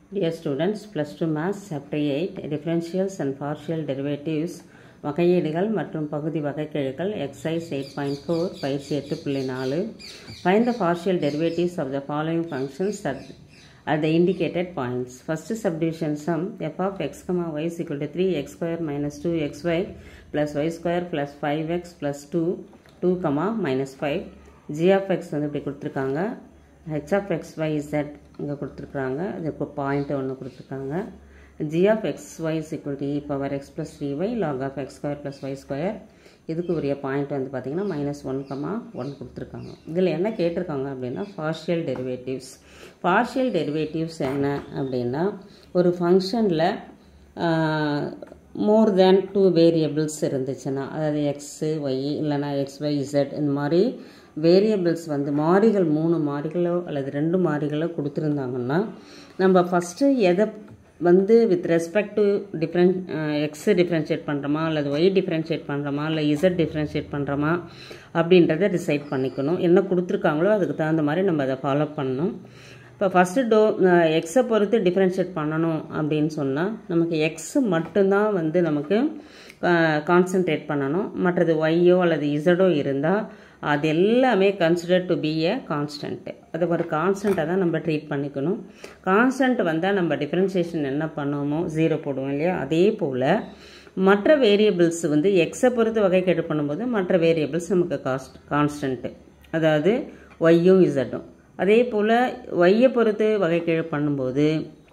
Dear students, plus 2 maths chapter 8 differentials and partial derivatives வகையீடுகள் மற்றும் பகுதி வகைக்கெழுக்கள் எக்ஸைஸ் எயிட் பாயிண்ட் ஃபோர் பயிற்சி எட்டு புள்ளி நாலு find the partial derivatives of the following functions at at the indicated points. First subdivision sum f of x comma y is equal to 3x square minus 2xy plus y square plus 5x plus 2 2 comma minus 5 g of x வந்து இப்படி கொடுத்துருக்காங்க h of x y z இங்கே கொடுத்துருக்குறாங்க இதுக்கு point ஒன்று கொடுத்துருக்காங்க g of x y is equal to e power x plus 3y log of x square plus y square இதுக்கு உரிய பாயிண்ட் வந்து பார்த்திங்கன்னா மைனஸ் ஒன் கமா ஒன் கொடுத்துருக்காங்க இதில் என்ன கேட்டிருக்காங்க அப்படின்னா பார்ஷியல் டெரிவேட்டிவ்ஸ் பார்ஷியல் டெரிவேட்டிவ்ஸ் என்ன அப்படின்னா ஒரு ஃபங்க்ஷனில் மோர் தேன் டூ வேரியபிள்ஸ் இருந்துச்சுன்னா அதாவது எக்ஸு ஒய் இல்லைனா எக்ஸ் ஒய் இசட் இந்த மாதிரி வேரியபிள்ஸ் வந்து மாறிகள் மூணு மாறிகளோ அல்லது ரெண்டு மாறிகளோ கொடுத்துருந்தாங்கன்னா நம்ம ஃபஸ்ட்டு எதை வந்து with respect to different x differentiate பண்ணுறோமா அல்லது ஒய் டிஃப்ரென்ஷியேட் பண்ணுறோமா இல்லை இசட் டிஃப்ரென்ஷியேட் பண்ணுறோமா அப்படின்றத டிசைட் பண்ணிக்கணும் என்ன கொடுத்துருக்காங்களோ அதுக்கு தகுந்த மாதிரி நம்ம அதை ஃபாலோ பண்ணணும் இப்போ ஃபஸ்ட்டு டோ எக்ஸை பொறுத்து டிஃப்ரென்ஷியேட் பண்ணணும் அப்படின்னு சொன்னால் நமக்கு எக்ஸு மட்டும்தான் வந்து நமக்கு கான்சன்ட்ரேட் பண்ணணும் மற்றது ஒய்யோ அல்லது இசடோ இருந்தால் அது எல்லாமே consider to be a constant அது ஒரு கான்ஸ்டண்ட்டாக தான் நம்ம ட்ரீட் பண்ணிக்கணும் கான்ஸ்டன்ட் வந்தால் நம்ம டிஃப்ரென்சியேஷன் என்ன பண்ணுவோமோ ஜீரோ போடுவோம் இல்லையா அதே போல் மற்ற வேரியபிள்ஸ் வந்து எக்ஸை பொறுத்து வகைக்கேடு பண்ணும்போது மற்ற வேரியபிள்ஸ் நமக்கு காஸ்ட் கான்ஸ்டன்ட்டு அதாவது ஒய்யும் இசட்டும் அதே போல் ஒய்யை பொறுத்து வகைக்கேடு பண்ணும்போது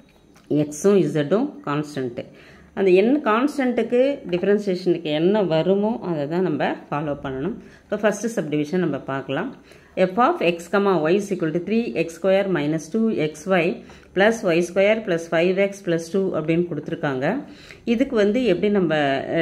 எக்ஸும் இசட்டும் கான்ஸ்டன்ட்டு அந்த என்ன கான்ஸ்டன்ட்டுக்கு டிஃப்ரென்சியேஷனுக்கு என்ன வருமோ அதை தான் நம்ம ஃபாலோ பண்ணணும் இப்போ ஃபஸ்ட்டு சப்டிவிஷன் நம்ம பார்க்கலாம் f of x comma y equal to three x square minus two x y plus y square plus five x plus two அப்படின்னு கொடுத்துருக்காங்க இதுக்கு வந்து எப்படி நம்ம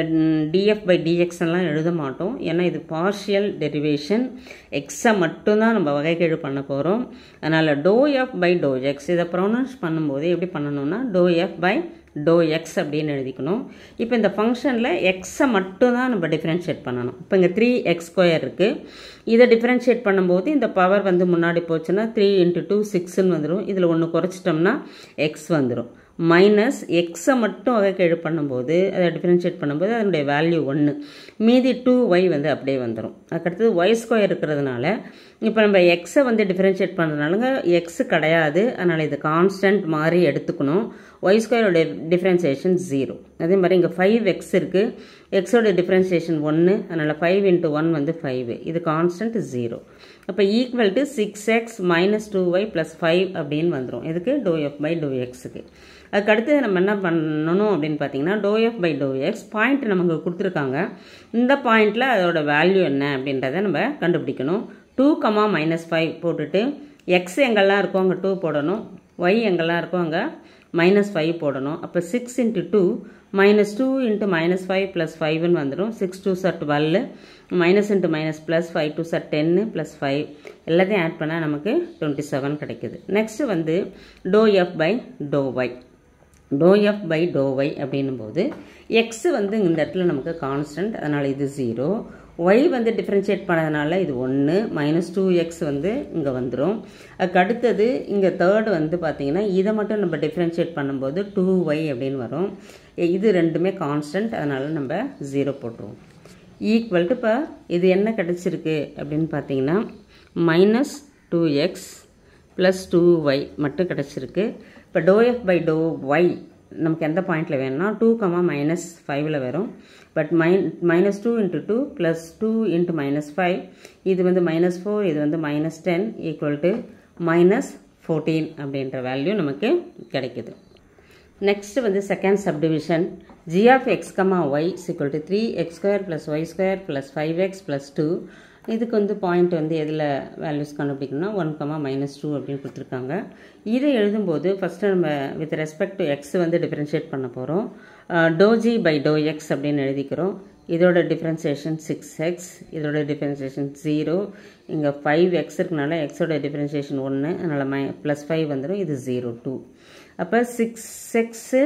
டிஎஃப் பை டிஎக்ஸ் எல்லாம் எழுத மாட்டோம் ஏன்னா இது பார்ஷியல் டெரிவேஷன் எக்ஸை மட்டும்தான் நம்ம வகைக்கெழு பண்ண போகிறோம் அதனால் doh f by doh x இதை ப்ரொனவுன்ஸ் பண்ணும்போது எப்படி பண்ணணும்னா doh f by doh x அப்படின்னு எழுதிக்கணும் இப்போ இந்த ஃபங்க்ஷனில் எக்ஸை மட்டும் தான் நம்ம டிஃப்ரென்ஷியேட் பண்ணணும் இப்போ இங்கே த்ரீ எக்ஸ் ஸ்கொயர் இருக்குது இதை டிஃப்ரென்ஷியேட் பண்ணும்போது இந்த பவர் வந்து முன்னாடி போச்சுன்னா த்ரீ இன்ட்டு டூ சிக்ஸ்ன்னு வந்துடும் இதில் ஒன்று குறைச்சிட்டோம்னா எக்ஸ் வந்துடும் மைனஸ் எக்ஸை மட்டும் வகைக்கெழு பண்ணும்போது அதை டிஃப்ரென்ஷியேட் பண்ணும்போது அதனுடைய வேல்யூ ஒன்று மீதி டூ ஒய் வந்து அப்படியே வந்துடும் அதுக்கடுத்தது ஒய் ஸ்கொயர் இருக்கிறதுனால இப்போ நம்ம எக்ஸை வந்து டிஃப்ரென்ஷியேட் பண்ணுறதுனாலங்க எக்ஸு கிடையாது அதனால் இது கான்ஸ்டன்ட் மாதிரி எடுத்துக்கணும் ஒய் ஸ்கொயரோட டிஃப்ரென்சியேஷன் ஜீரோ அதே மாதிரி இங்கே ஃபைவ் எக்ஸ் இருக்குது எக்ஸோட டிஃப்ரென்சியேஷன் ஒன்று அதனால் ஃபைவ் இன்ட்டு ஒன் வந்து ஃபைவ் இது கான்ஸ்டன்ட் ஜீரோ அப்போ equal to six x minus two y plus five அப்படின்னு வந்துடும் இதுக்கு டோ எஃப் பை டோ எக்ஸுக்கு அதுக்கு அடுத்து நம்ம என்ன பண்ணணும் அப்படின்னு பார்த்தீங்கன்னா doh f by doh x point நமக்கு கொடுத்துருக்காங்க இந்த பாயிண்டில் அதோட வேல்யூ என்ன அப்படின்றத நம்ம கண்டுபிடிக்கணும் டூ கமா மைனஸ் ஃபைவ் போட்டுட்டு எக்ஸ் எங்கெல்லாம் இருக்கோ அங்கே டூ போடணும் ஒய் எங்கெல்லாம் இருக்கோ அங்கே மைனஸ் ஃபைவ் போடணும் அப்போ six into two minus two into minus five plus ஃபைவ்னு வந்துடும் சிக்ஸ் டூ சார் twelve minus into minus plus five two சார் டென்னு ப்ளஸ் ஃபைவ் எல்லாத்தையும் ஆட் பண்ணால் நமக்கு டுவெண்ட்டி செவன் கிடைக்குது நெக்ஸ்ட்டு வந்து doh f by doh y doh f by doh y அப்படின்னும் போது எக்ஸ் வந்து இந்த இடத்துல நமக்கு கான்ஸ்டன்ட் அதனால் இது ஜீரோ ஒய் வந்து டிஃப்ரென்ஷியேட் பண்ணதுனால இது ஒன்று மைனஸ் டூ எக்ஸ் வந்து இங்கே வந்துடும் அதுக்கு அடுத்தது இங்கே தேர்டு வந்து பார்த்திங்கன்னா இதை மட்டும் நம்ம டிஃப்ரென்ஷியேட் பண்ணும்போது டூ ஒய் அப்படின்னு வரும் இது ரெண்டுமே கான்ஸ்டன்ட் அதனால் நம்ம ஜீரோ போட்டுருவோம் ஈக்குவல் டு இப்போ இது என்ன கிடச்சிருக்கு அப்படின்னு பார்த்தீங்கன்னா minus two x plus two y மட்டும் கிடச்சிருக்கு இப்போ doh f by doh y நமக்கு எந்த பாயிண்டில் வேணும்னா டூ கமா மைனஸ் ஃபைவ்ல வரும் பட் மைன் minus two into two plus two into minus five இது வந்து மைனஸ் ஃபோர் இது வந்து minus ten equal to minus fourteen அப்படின்ற வேல்யூ நமக்கு கிடைக்குது நெக்ஸ்ட் வந்து second subdivision g of x comma y equal to three x square plus y square plus five x plus two இதுக்கு வந்து பாயிண்ட் வந்து எதில் வேல்யூஸ் கண்டுபிடிக்கணும்னா ஒன் கமா மைனஸ் டூ அப்படின்னு கொடுத்துருக்காங்க இதை எழுதும்போது ஃபஸ்ட்டு நம்ம வித் ரெஸ்பெக்ட் டு எக்ஸ் வந்து டிஃப்ரென்ஷியேட் பண்ண போகிறோம் டோஜி பை டோ எக்ஸ் அப்படின்னு எழுதிக்கிறோம் இதோட டிஃப்ரென்சியேஷன் சிக்ஸ் எக்ஸ் இதோட டிஃப்ரென்சியேஷன் ஜீரோ இங்கே ஃபைவ் எக்ஸ் இருக்கனால எக்ஸோட டிஃப்ரென்சியேஷன் ஒன்று அதனால் மை ப்ளஸ் ஃபைவ் வந்துடும் இது ஜீரோ டூ அப்போ சிக்ஸ் எக்ஸு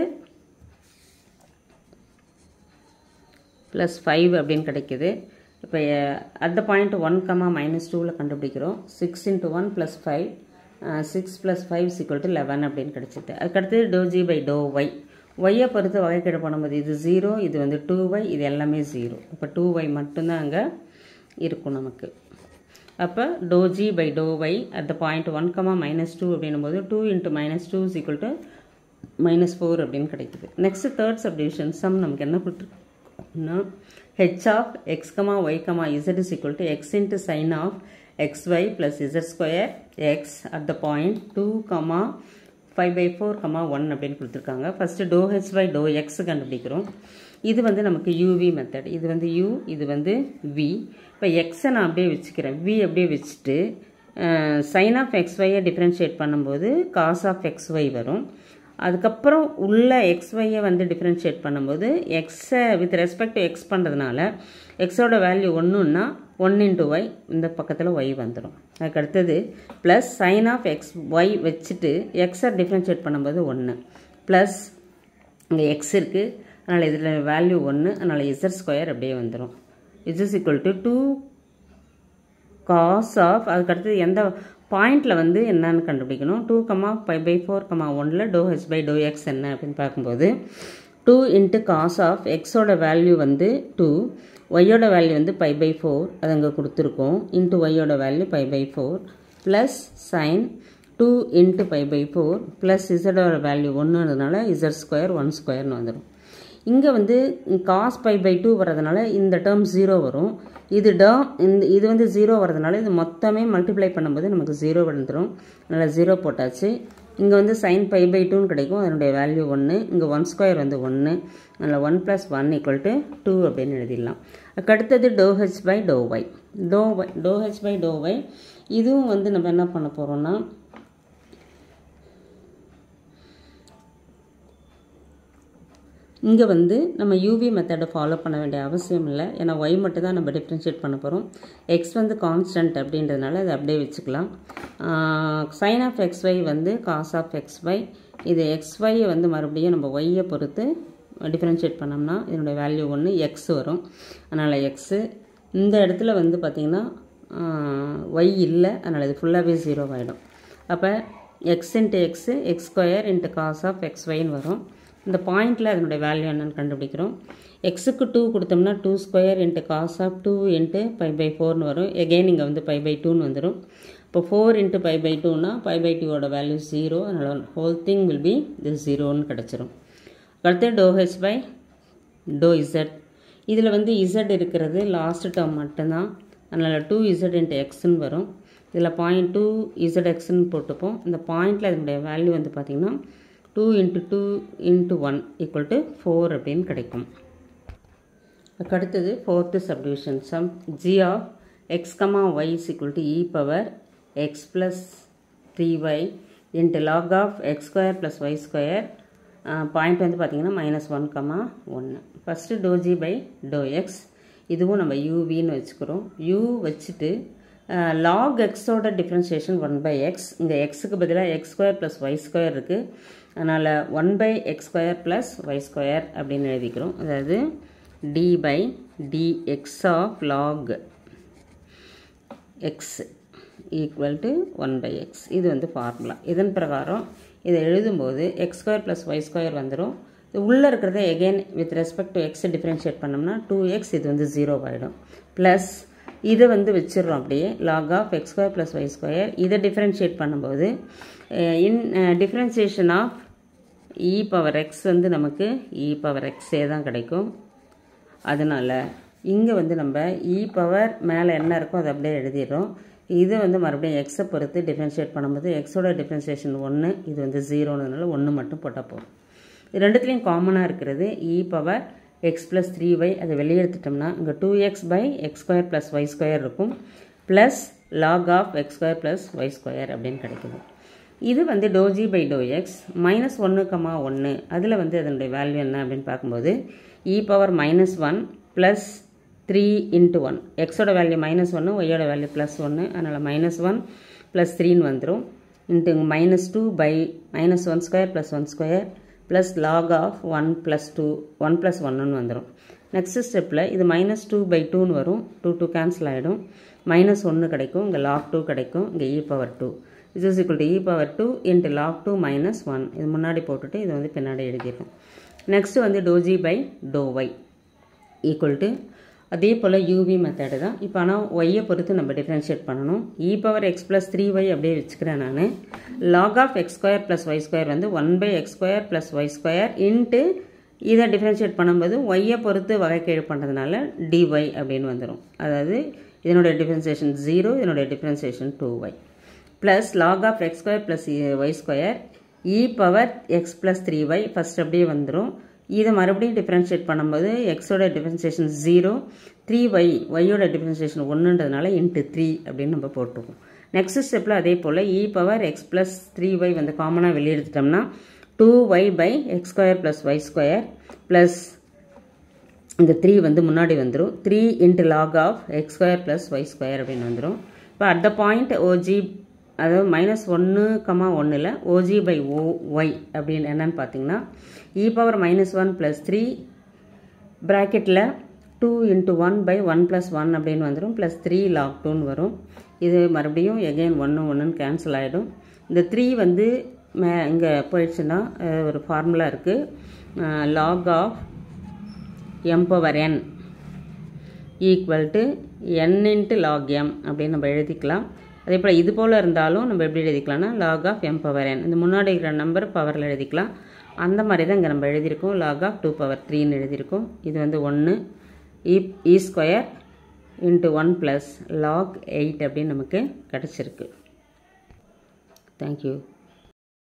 ப்ளஸ் ஃபைவ் அப்படின்னு கிடைக்கிது இப்போ at the point one comma minus டூவில் கண்டுபிடிக்கிறோம் six into one plus five six plus five equal to eleven அப்படின்னு கிடச்சிது அதுக்கடுத்து doh g by doh y ஒய்யை பொறுத்து வகைக்கெடு பண்ணும்போது இது ஜீரோ இது வந்து டூ ஒய் இது எல்லாமே ஜீரோ இப்போ டூ ஒய் மட்டும்தான் அங்கே இருக்கும் நமக்கு அப்போ doh g by doh y at the point one comma minus two அப்படின்னும் போது two into minus two is equal to minus four அப்படின்னு கிடைக்குது நெக்ஸ்ட் தேர்ட் சப்டிவிஷன் சம் நமக்கு என்ன கொடுத்துருக்குன்னா h of x comma y comma z is equal to x into sine of x y plus z square x at the point two comma five by four comma one அப்படின்னு கொடுத்துருக்காங்க first to h by doh x கண்டுபிடிக்கிறோம் இது வந்து நமக்கு UV method இது வந்து you இது வந்து வி இப்போ எக்ஸை நான் அப்படியே வச்சுக்கிறேன் வி அப்படியே வச்சுட்டு சைன் ஆஃப் எக்ஸ் ஒய்யை டிஃப்ரென்ஷியேட் பண்ணும்போது காஸ் ஆஃப் எக்ஸ் ஒய் வரும் அதுக்கப்புறம் உள்ள எக்ஸ் ஒய்யை வந்து டிஃப்ரென்ஷியேட் பண்ணும்போது எக்ஸை வித் ரெஸ்பெக்ட் டு எக்ஸ் பண்ணுறதுனால எக்ஸோட வேல்யூ ஒன்றுன்னா ஒன் இன்ட்டு ஒய் இந்த பக்கத்தில் ஒய் வந்துடும் அதுக்கு அடுத்தது plus sine of x y வச்சுட்டு எக்ஸை டிஃப்ரென்ஷியேட் பண்ணும்போது ஒன்று ப்ளஸ் இங்கே எக்ஸ் இருக்குது அதனால் இதில் வேல்யூ ஒன்று அதனால் இசட் ஸ்கொயர் அப்படியே வந்துடும் is is equal to two cos of அதுக்கடுத்தது எந்த பாயிண்டில் வந்து என்னன்னு கண்டுபிடிக்கணும் two comma five by four comma ஒனில் doh h by doh x என்ன அப்படின்னு பார்க்கும்போது டூ இன்ட்டு காஸ் ஆஃப் எக்ஸோட வேல்யூ வந்து டூ ஒய்யோட வேல்யூ வந்து பை பை ஃபோர் அது அங்கே கொடுத்துருக்கோம் இன்ட்டு ஒய்யோட value pi by four plus sine two into pi by four plus இசடோட வேல்யூ ஒன்றுன்றதுனால இசட் ஸ்கொயர் ஒன் ஸ்கொயர்னு வந்துடும் இங்கே வந்து காஸ் பை பை டூ வரதுனால இந்த டேர்ம் ஜீரோ வரும் இது டேர்ம் இந்த இது வந்து ஜீரோ வரதுனால இது மொத்தமே மல்டிப்ளை பண்ணும்போது நமக்கு ஜீரோ வந்துடும் அதனால் ஜீரோ போட்டாச்சு இங்கே வந்து சைன் பை பை டூன்னு கிடைக்கும் அதனுடைய வேல்யூ ஒன்று இங்கே ஒன் ஸ்கொயர் வந்து ஒன்று அதில் one plus one equal to two அப்படின்னு எழுதிடலாம் அடுத்தது doh h by doh y doh y doh h by doh y இதுவும் வந்து நம்ம என்ன பண்ண போகிறோம்னா இங்கே வந்து நம்ம யூவி மெத்தடை ஃபாலோ பண்ண வேண்டிய அவசியம் இல்லை ஏன்னா ஒய் மட்டும் தான் நம்ம டிஃப்ரென்ஷியேட் பண்ண போகிறோம் எக்ஸ் வந்து கான்ஸ்டன்ட் அப்படின்றதுனால அதை அப்படியே வச்சுக்கலாம் சைன் ஆஃப் எக்ஸ் ஒய் வந்து காஸ் ஆஃப் எக்ஸ் ஒய் இது எக்ஸ் ஒய்யை வந்து மறுபடியும் நம்ம ஒய்யை பொறுத்து டிஃப்ரென்ஷியேட் பண்ணோம்னா இதனுடைய வேல்யூ ஒன்று எக்ஸ் வரும் அதனால் எக்ஸு இந்த இடத்துல வந்து பார்த்திங்கன்னா ஒய் இல்லை அதனால் இது ஃபுல்லாகவே ஜீரோ ஆகிடும் அப்போ x into x x square into cos of x ஒய்ன்னு வரும் இந்த பாயிண்டில் அதனுடைய வேல்யூ என்னன்னு கண்டுபிடிக்கிறோம் எக்ஸுக்கு டூ கொடுத்தோம்னா two square into cos of two into pi by ஃபோர்னு வரும் எகெயின் இங்கே வந்து பை பை டூன்னு வந்துடும் இப்போ ஃபோர் இன்ட்டு பை பை டூனா பை பை டூவோட வேல்யூ ஜீரோ அதனால் ஹோல் திங் வில் பி இது ஜீரோன்னு கிடச்சிரும் அடுத்து doh h by doh z இதில் வந்து இசட் இருக்கிறது லாஸ்ட் டேர்ம் மட்டும்தான் அதனால் டூ இசட் இன்ட்டு எக்ஸ்ன்னு வரும் இதில் பாயிண்ட் டூ இசட் எக்ஸ்ன்னு போட்டுப்போம் இந்த பாயிண்டில் அதனுடைய வேல்யூ வந்து பார்த்திங்கன்னா two into two into one equal to four அப்படின்னு கிடைக்கும் அடுத்தது fourth subdivision some g of x comma y is equal to e power x plus three y into log of x square plus y square point வந்து பார்த்திங்கன்னா minus one comma ஒன்று first doh g by doh x இதுவும் நம்ம யூவின்னு வச்சுக்கிறோம் you வச்சுட்டு lock எக்ஸோட differentiation one by X இந்த எக்ஸுக்கு பதிலாக x square plus y square இருக்குது அதனால் one by x square plus y square அப்படின்னு எழுதிக்கிறோம் அதாவது d by d x of log x equal to one by x இது வந்து ஃபார்முலா இதன் பிரகாரம் இதை எழுதும்போது x square plus y square வந்துடும் உள்ளே இருக்கிறத எகெயின் வித் ரெஸ்பெக்ட் டு எக்ஸை டிஃப்ரென்ஷியேட் பண்ணோம்னா டூ எக்ஸ் இது வந்து ஜீரோ ஆகிடும் ப்ளஸ் இதை வந்து வச்சிடுறோம் அப்படியே log of x square plus y square இதை டிஃப்ரென்ஷியேட் பண்ணும்போது in differentiation of e power x வந்து நமக்கு இ பவர் எக்ஸே தான் கிடைக்கும் அதனால் இங்கே வந்து நம்ம இ பவர் மேலே என்ன இருக்கோ அதை அப்படியே எழுதிடுறோம் இது வந்து மறுபடியும் எக்ஸை பொறுத்து டிஃப்ரென்ஷியேட் பண்ணும்போது எக்ஸோட டிஃப்ரென்சியேஷன் ஒன்று இது வந்து ஜீரோன்றதுனால ஒன்று மட்டும் போட்டால் போதும் இது ரெண்டுத்துலேயும் காமனாக இருக்கிறது e power x plus three y அதை வெளியே எடுத்துட்டோம்னா இங்கே two x by x square plus y square இருக்கும் plus log of x square plus y square அப்படின்னு கிடைக்குது இது வந்து doh g by doh x minus ஒன்று கமா ஒன்று அதில் வந்து அதனுடைய வேல்யூ என்ன அப்படின்னு பார்க்கும்போது e power minus one plus three into one எக்ஸோட வேல்யூ மைனஸ் ஒன்று ஒய்யோட வேல்யூ ப்ளஸ் ஒன்று அதனால் மைனஸ் ஒன் ப்ளஸ் த்ரீன்னு வந்துடும் into minus two by minus one square plus one square plus log of one plus two one plus ஒன்னுன்னு வந்துடும் next ஸ்டெப்பில் இது மைனஸ் டூ பை டூன்னு வரும் டூ டூ கேன்சல் ஆகிடும் மைனஸ் ஒன்று கிடைக்கும் இங்கே லாக் டூ கிடைக்கும் இங்கே e power two is is equal to e power two into log two minus one இது முன்னாடி போட்டுட்டு இது வந்து பின்னாடி எழுதியிருக்கோம் நெக்ஸ்ட் வந்து doh g by doh y equal to அதே போல் யூவி மெத்தடு தான் இப்போ ஆனால் ஒய்யை பொறுத்து நம்ம டிஃப்ரென்ஷியேட் பண்ணணும் e power x plus three y அப்படியே வச்சுக்கிறேன் நான் log of x square plus y square வந்து one by x square plus y square into இதை டிஃப்ரென்ஷியேட் பண்ணும்போது ஒய்யை பொறுத்து வகைக்கீழ் பண்ணுறதுனால டிஒய் அப்படின்னு வந்துடும் அதாவது இதனுடைய டிஃப்ரென்சியேஷன் ஜீரோ இதனுடைய differentiation two y plus log of x square plus y square e power x plus three y first அப்படியே வந்துடும் இதை மறுபடியும் டிஃப்ரென்ஷியேட் பண்ணும்போது எக்ஸோட டிஃப்ரென்சியேஷன் ஜீரோ த்ரீ ஒய் ஒய்யோட டிஃப்ரென்சியேஷன் ஒன்றுன்றதுனால இன்ட்டு த்ரீ அப்படின்னு நம்ம போட்டுருக்கோம் நெக்ஸ்ட் ஸ்டெப்பில் அதே போல் e power x plus three y வந்து காமனாக வெளியே எடுத்துட்டோம்னா two y by x square plus y square plus இந்த த்ரீ வந்து முன்னாடி வந்துடும் three into log of x square plus y square அப்படின்னு வந்துடும் இப்போ அட் த பாயிண்ட் ஓஜி அதாவது மைனஸ் ஒன்று கமா ஒன்றில் ஓஜி பை ஓ ஒய் அப்படின்னு என்னன்னு பார்த்தீங்கன்னா e power minus one plus three ப்ராக்கெட்டில் two into one by one plus one அப்படின்னு வந்துடும் ப்ளஸ் த்ரீ லாக் டூன்னு வரும் இது மறுபடியும் எகெயின் ஒன்று ஒன்றுன்னு கேன்சல் ஆகிடும் இந்த த்ரீ வந்து மே இங்கே போயிடுச்சுன்னா ஒரு ஃபார்முலா இருக்குது log of m power n equal to n into log m அப்படின்னு நம்ம எழுதிக்கலாம் அதே போல் இது போல் இருந்தாலும் நம்ம எப்படி எழுதிக்கலாம்னா log of m power n இந்த முன்னாடி இருக்கிற நம்பர் பவரில் எழுதிக்கலாம் அந்த மாதிரி தான் இங்கே நம்ம எழுதியிருக்கோம் லாக் ஆஃப் டூ பவர் த்ரீன்னு எழுதியிருக்கோம் இது வந்து ஒன்று e e square into one plus log eight அப்படின்னு நமக்கு கிடச்சிருக்கு தேங்க்யூ